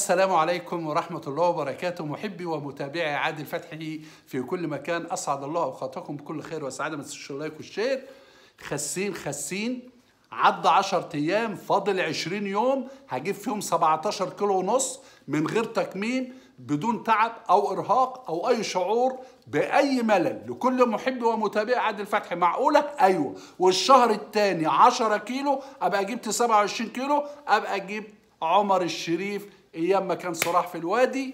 السلام عليكم ورحمة الله وبركاته محبي ومتابعي عادل فتحي في كل مكان أسعد الله أوقاتكم بكل خير وسعادة ما تنسوش اللايك والشير خسين خسين عدى 10 أيام فاضل 20 يوم هجيب فيهم 17 كيلو ونص من غير تكميم بدون تعب أو إرهاق أو أي شعور بأي ملل لكل محب ومتابع عادل فتحي معقولة؟ أيوة والشهر الثاني 10 كيلو أبقى جبت 27 كيلو أبقى جبت عمر الشريف ايام ما كان صراح في الوادي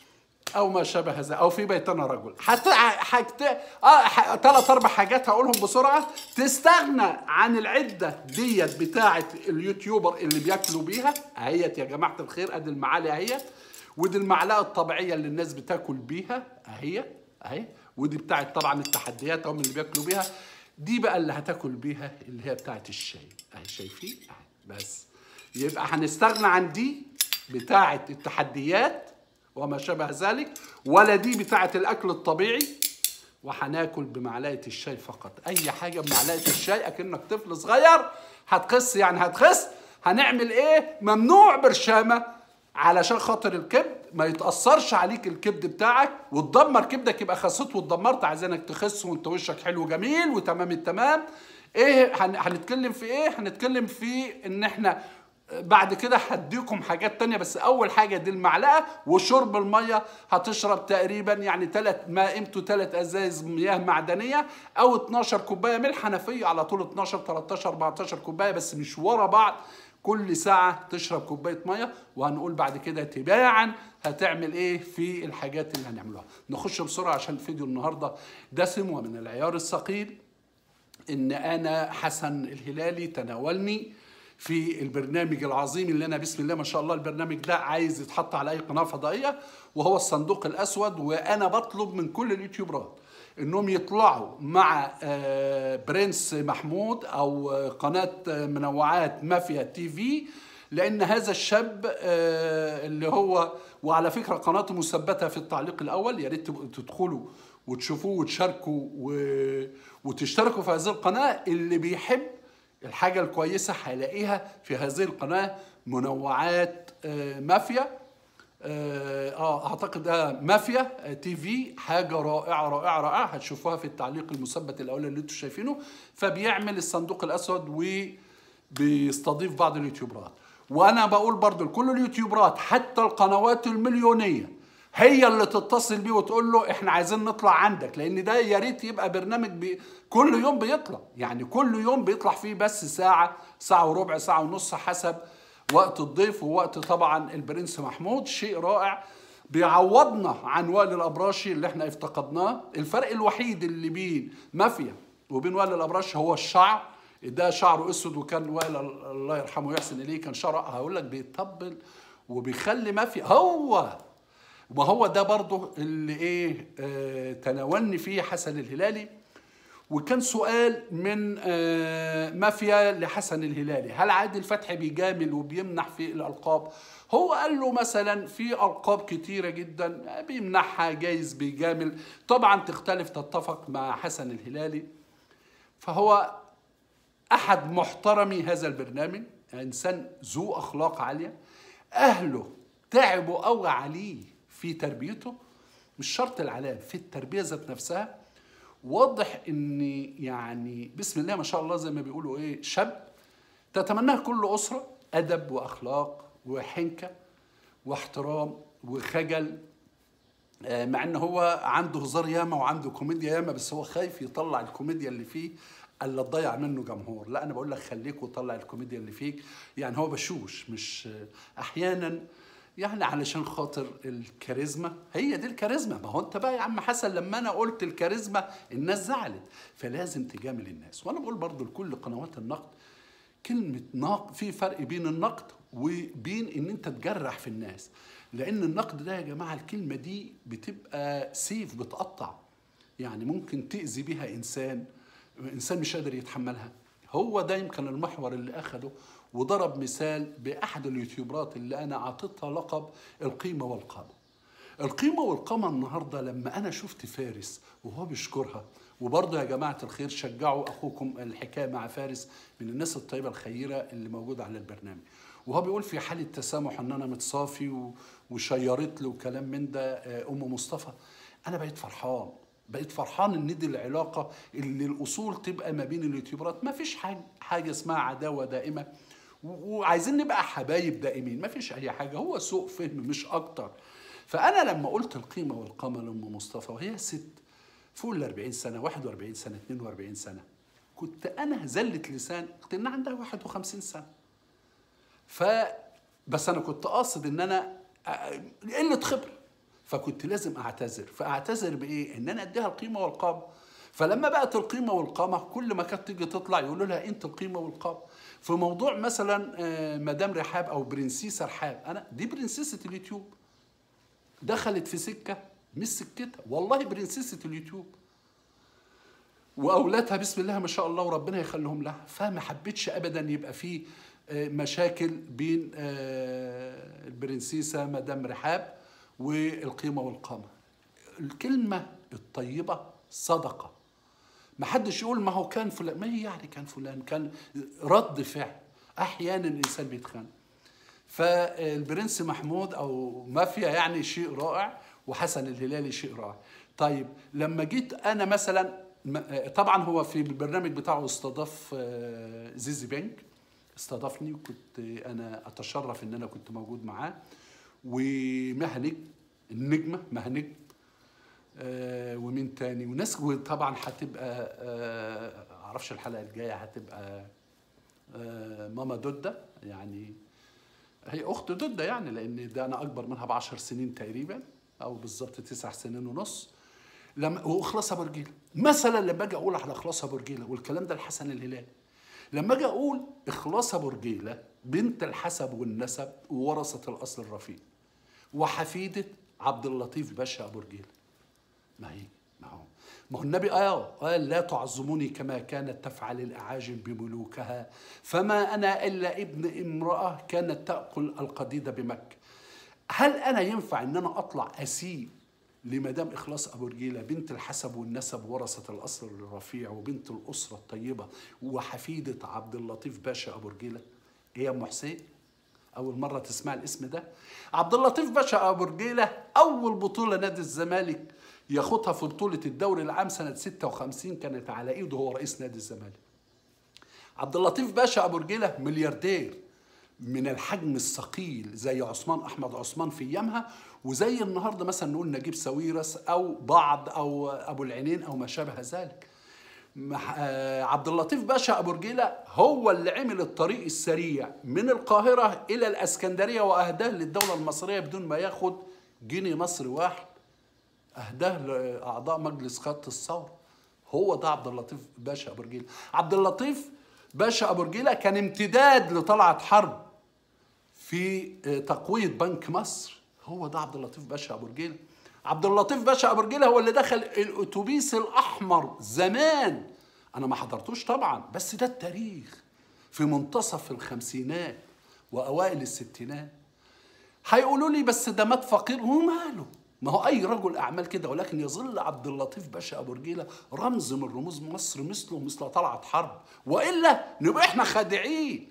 او ما شابه هذا او في بيتنا رجل حتى حاجت اه ح... ثلاث اربع حاجات هقولهم بسرعه تستغنى عن العده ديت بتاعه اليوتيوبر اللي بياكلوا بيها اهيت يا جماعه الخير ادي المعالق اهيت ودي المعلقه الطبيعيه اللي الناس بتاكل بيها اهي اهي ودي بتاعه طبعا التحديات هم اللي بياكلوا بيها دي بقى اللي هتاكل بيها اللي هي بتاعه الشاي اهي شايفين اهي بس يبقى هنستغنى عن دي بتاعة التحديات وما شابه ذلك ولا دي بتاعة الأكل الطبيعي وهناكل بمعلقة الشاي فقط أي حاجة بمعلقة الشاي أكنك طفل صغير هتخس يعني هتخس هنعمل إيه ممنوع برشامة علشان خاطر الكبد ما يتأثرش عليك الكبد بتاعك وتدمر كبدك يبقى خسيت واتدمرت عايزينك تخس وانت وشك حلو جميل وتمام التمام ايه هنتكلم في ايه هنتكلم في ان احنا بعد كده هديكم حاجات تانية بس أول حاجة دي المعلقة وشرب المية هتشرب تقريبا يعني ثلاث ما قيمته ثلاث أزايز مياه معدنية أو 12 كوباية من الحنفية على طول 12 13 14 كوباية بس مش ورا بعض كل ساعة تشرب كوباية مية وهنقول بعد كده تباعا هتعمل ايه في الحاجات اللي هنعملوها نخش بسرعة عشان الفيديو النهاردة دسم ومن العيار الثقيل ان انا حسن الهلالي تناولني في البرنامج العظيم اللي انا بسم الله ما شاء الله البرنامج ده عايز يتحط على اي قناه فضائيه وهو الصندوق الاسود وانا بطلب من كل اليوتيوبرات انهم يطلعوا مع برنس محمود او قناه منوعات مافيا تي في لان هذا الشاب اللي هو وعلى فكره قناته مثبته في التعليق الاول يا ريت تدخلوا وتشوفوه وتشاركوا وتشتركوا في هذه القناه اللي بيحب الحاجة الكويسة هيلاقيها في هذه القناة منوعات مافيا اه اعتقد ده مافيا تي في حاجة رائعة رائعة رائعة هتشوفوها في التعليق المثبت الاولاني اللي انتم شايفينه فبيعمل الصندوق الاسود وبيستضيف بعض اليوتيوبرات وانا بقول برضو لكل اليوتيوبرات حتى القنوات المليونيه هي اللي تتصل بيه وتقول له احنا عايزين نطلع عندك لان ده يا ريت يبقى برنامج بي كل يوم بيطلع يعني كل يوم بيطلع فيه بس ساعه ساعه وربع ساعه ونص حسب وقت الضيف ووقت طبعا البرنس محمود شيء رائع بيعوضنا عن وائل الابراشي اللي احنا افتقدناه الفرق الوحيد اللي بين مافيا وبين وائل الابراشي هو الشعر ده شعره اسود وكان وائل الله يرحمه ويحسن اليه كان شعره هقول لك بيطبل وبيخلي مافيا هو ما هو ده برضه اللي ايه آه تناولني فيه حسن الهلالي وكان سؤال من آه مافيا لحسن الهلالي هل عادل فتحي بيجامل وبيمنح في الالقاب هو قال له مثلا في القاب كتيره جدا بيمنحها جايز بيجامل طبعا تختلف تتفق مع حسن الهلالي فهو احد محترمي هذا البرنامج انسان ذو اخلاق عاليه اهله تعبوا قوي عليه في تربيته مش شرط العلام في التربيه ذات نفسها واضح ان يعني بسم الله ما شاء الله زي ما بيقولوا ايه شاب تتمناه كل اسره ادب واخلاق وحنكه واحترام وخجل مع ان هو عنده هزار ياما وعنده كوميديا ياما بس هو خايف يطلع الكوميديا اللي فيه الا تضيع منه جمهور لا انا بقول لك خليك وطلع الكوميديا اللي فيك يعني هو بشوش مش احيانا يعني علشان خاطر الكاريزما هي دي الكاريزما ما هو انت بقى يا عم حسن لما انا قلت الكاريزما الناس زعلت فلازم تجامل الناس وانا بقول برضو لكل قنوات النقد كلمة نقد في فرق بين النقد وبين ان انت تجرح في الناس لان النقد ده يا جماعة الكلمة دي بتبقى سيف بتقطع يعني ممكن تأذي بها انسان انسان مش قادر يتحملها هو ده يمكن المحور اللي اخده وضرب مثال باحد اليوتيوبرات اللي انا اعطيتها لقب القيمه والقامه. القيمه والقامه النهارده لما انا شفت فارس وهو بيشكرها وبرضه يا جماعه الخير شجعوا اخوكم الحكايه مع فارس من الناس الطيبه الخيره اللي موجوده على البرنامج. وهو بيقول في حاله تسامح ان انا متصافي و- وشيرت له وكلام من ده آه، ام مصطفى انا بقيت فرحان بقيت فرحان ان دي العلاقه اللي الاصول تبقى ما بين اليوتيوبرات ما فيش حاجه حاجه اسمها عداوه دائمه و- وعايزين نبقى حبايب دائمين ما فيش اي حاجه هو سوء فهم مش اكتر فانا لما قلت القيمه والقامه لام مصطفى وهي ست فوق ال 40 سنه 41 سنه 42 سنه كنت انا زله لسان قلت ان عندها 51 سنه ف بس انا كنت قاصد ان انا أ- قله خبره فكنت لازم اعتذر فاعتذر بايه ان انا اديها القيمه والقامه فلما بقت القيمه والقامه كل ما كانت تيجي تطلع يقولوا لها انت القيمه والقامه في موضوع مثلا آه، مدام رحاب او برنسيسه رحاب انا دي برنسيسه اليوتيوب دخلت في سكه مش سكتها والله برنسيسه اليوتيوب واولادها بسم الله ما شاء الله وربنا يخليهم لها فما حبيتش ابدا يبقى في آه، مشاكل بين آه، البرنسيسه مدام رحاب والقيمه والقامه الكلمه الطيبه صدقه ما حدش يقول ما هو كان فلان ما هي يعني كان فلان كان رد فعل احيانا الانسان بيتخانق فالبرنس محمود او مافيا يعني شيء رائع وحسن الهلالي شيء رائع طيب لما جيت انا مثلا م- طبعا هو في البرنامج بتاعه استضاف آه، زيزي بنك استضافني وكنت انا اتشرف ان انا كنت موجود معاه ومهنج النجمه مهنج آه، ومين تاني وناس وطبعا هتبقى آه، معرفش الحلقه الجايه هتبقى آه، ماما دوده يعني هي اخت دودة يعني لان ده انا اكبر منها بعشر سنين تقريبا او بالظبط تسع سنين ونص لما واخلاص ابو رجيله مثلا لما اجي اقول على اخلاص ابو رجيله والكلام ده الحسن الهلالي لما اجي اقول اخلاص ابو رجيله بنت الحسب والنسب وورثه الاصل الرفيع وحفيده عبد اللطيف باشا ابو رجيله ما هي ما هو ما هو النبي آه قال لا تعظموني كما كانت تفعل الأعاجم بملوكها فما أنا إلا ابن امرأة كانت تأكل القديد بمكة هل أنا ينفع إن أنا أطلع أسيء لمدام إخلاص أبو رجيلة بنت الحسب والنسب ورثة الأصل الرفيع وبنت الأسرة الطيبة وحفيدة عبد اللطيف باشا أبو رجيلة إيه يا أم حسين؟ أول مرة تسمع الاسم ده عبد اللطيف باشا أبو رجيلة أول بطولة نادي الزمالك ياخدها في بطولة الدوري العام سنة 56 كانت على إيده هو رئيس نادي الزمالك عبد اللطيف باشا أبو رجيلة ملياردير من الحجم الثقيل زي عثمان أحمد عثمان في أيامها وزي النهاردة مثلا نقول نجيب ساويرس أو بعض أو أبو العينين أو ما شابه ذلك مح- آه، عبد اللطيف باشا ابو رجيله هو اللي عمل الطريق السريع من القاهره الى الاسكندريه واهداه للدوله المصريه بدون ما ياخد جنيه مصري واحد اهداه لاعضاء مجلس خط الثوره هو ده عبد اللطيف باشا ابو رجيله عبد اللطيف باشا ابو رجيله كان امتداد لطلعت حرب في آه، تقويه بنك مصر هو ده عبد اللطيف باشا ابو رجيله عبد اللطيف باشا ابو رجيله هو اللي دخل الاتوبيس الاحمر زمان انا ما حضرتوش طبعا بس ده التاريخ في منتصف الخمسينات واوائل الستينات هيقولوا لي بس ده مات فقير هو ماله ما هو اي رجل اعمال كده ولكن يظل عبد اللطيف باشا ابو رجيله رمز من رموز مصر مثله مثل طلعت حرب والا نبقى احنا خادعين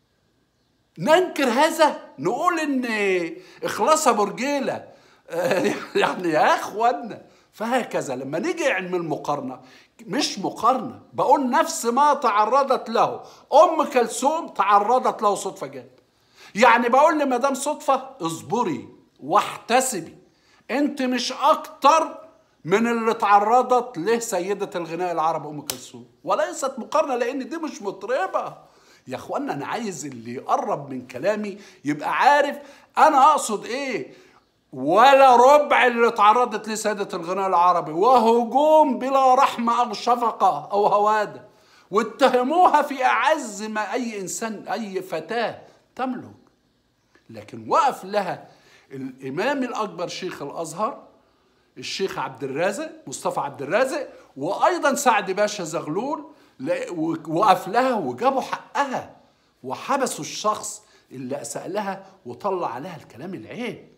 ننكر هذا نقول ان اخلاص ابو رجيله آه، يعني يا اخوانا فهكذا لما نيجي علم المقارنه مش مقارنه بقول نفس ما تعرضت له ام كلثوم تعرضت له صدفه جت يعني بقول لمدام صدفه اصبري واحتسبي انت مش اكتر من اللي تعرضت له سيدة الغناء العربي ام كلثوم وليست مقارنه لان دي مش مطربه يا اخوانا انا عايز اللي يقرب من كلامي يبقى عارف انا اقصد ايه ولا ربع اللي تعرضت لسادة الغناء العربي وهجوم بلا رحمة أو شفقة أو هوادة واتهموها في أعز ما أي إنسان أي فتاة تملك لكن وقف لها الإمام الأكبر شيخ الأزهر الشيخ عبد الرازق مصطفى عبد الرازق وأيضا سعد باشا زغلول لا- وقف لها وجابوا حقها وحبسوا الشخص اللي أساء لها وطلع عليها الكلام العيب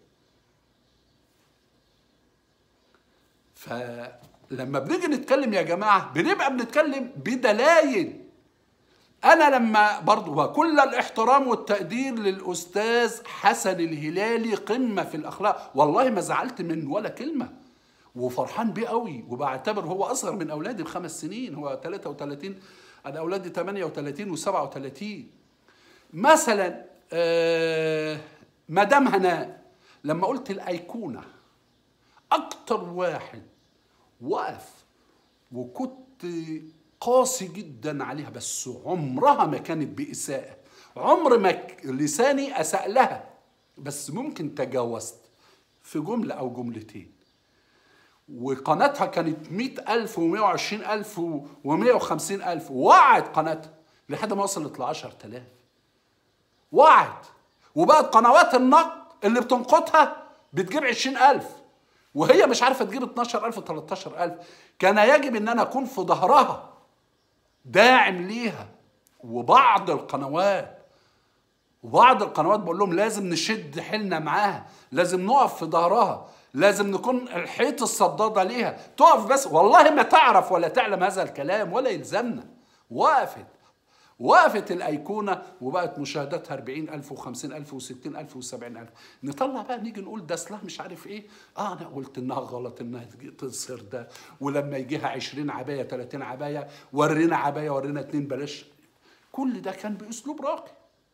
فلما بنيجي نتكلم يا جماعة بنبقى بنتكلم بدلايل انا لما برضو وكل الاحترام والتقدير للاستاذ حسن الهلالي قمه في الاخلاق والله ما زعلت من ولا كلمه وفرحان بيه قوي وبعتبر هو اصغر من اولادي بخمس سنين هو 33 انا اولادي 38 و37 مثلا آه مدام هناء لما قلت الايقونه اكتر واحد وقف وكنت قاسي جدا عليها بس عمرها ما كانت بإساءة عمر ما ك- لساني أساء لها بس ممكن تجاوزت في جملة أو جملتين وقناتها كانت مئة ألف ومئة وعشرين ألف ومئة وخمسين ألف وقعت قناتها لحد ما وصلت لعشر تلاف وقعت وبقت قنوات النقد اللي بتنقطها بتجيب عشرين ألف وهي مش عارفة تجيب 12000 و 13000 كان يجب ان انا اكون في ظهرها داعم ليها وبعض القنوات وبعض القنوات بقول لهم لازم نشد حيلنا معاها لازم نقف في ظهرها لازم نكون الحيط الصدادة ليها تقف بس والله ما تعرف ولا تعلم هذا الكلام ولا يلزمنا وقفت وقفت الأيقونة وبقت مشاهداتها 40000 و50000 و60000 و70000 نطلع بقى نيجي نقول ده أصلها مش عارف إيه آه أنا قلت إنها غلط إنها تجي- تصير ده ولما يجيها 20 عباية 30 عباية ورينا عباية ورينا اتنين بلاش كل ده كان بأسلوب راقي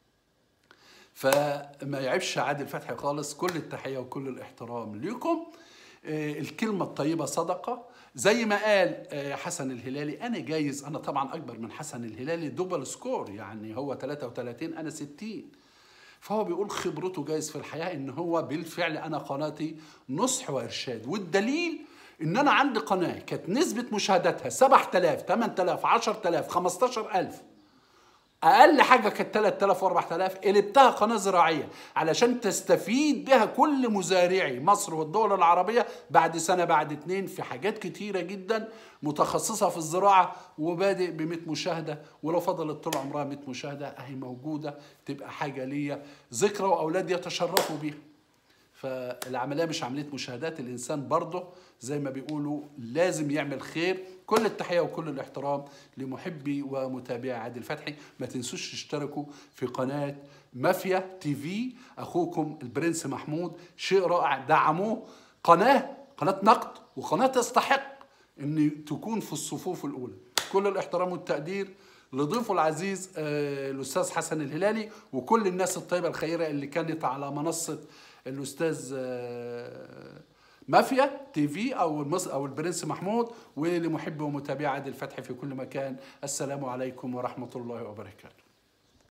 فما يعيبش عادل فتحي خالص كل التحية وكل الاحترام لكم آه، الكلمة الطيبة صدقة زي ما قال آه، حسن الهلالي أنا جايز أنا طبعا أكبر من حسن الهلالي دوبل سكور يعني هو 33 أنا 60 فهو بيقول خبرته جايز في الحياة إن هو بالفعل أنا قناتي نصح وإرشاد والدليل إن أنا عندي قناة كانت نسبة مشاهداتها 7000 8000 10000 15000 اقل حاجه كانت 3000 و4000 قلبتها قناه زراعيه علشان تستفيد بها كل مزارعي مصر والدول العربيه بعد سنه بعد اتنين في حاجات كتيره جدا متخصصه في الزراعه وبادئ ب 100 مشاهده ولو فضلت طول عمرها 100 مشاهده اهي موجوده تبقى حاجه ليا ذكرى واولادي يتشرفوا بيها فالعمليه مش عمليه مشاهدات الانسان برضه زي ما بيقولوا لازم يعمل خير كل التحيه وكل الاحترام لمحبي ومتابعي عادل فتحي ما تنسوش تشتركوا في قناه مافيا تي في اخوكم البرنس محمود شيء رائع دعموه قناه قناه نقد وقناه تستحق ان تكون في الصفوف الاولى كل الاحترام والتقدير لضيفه العزيز آه، الاستاذ حسن الهلالي وكل الناس الطيبه الخيره اللي كانت على منصه الاستاذ آه، مافيا تي في او المص او البرنس محمود ولمحب ومتابعي عادل فتحي في كل مكان السلام عليكم ورحمه الله وبركاته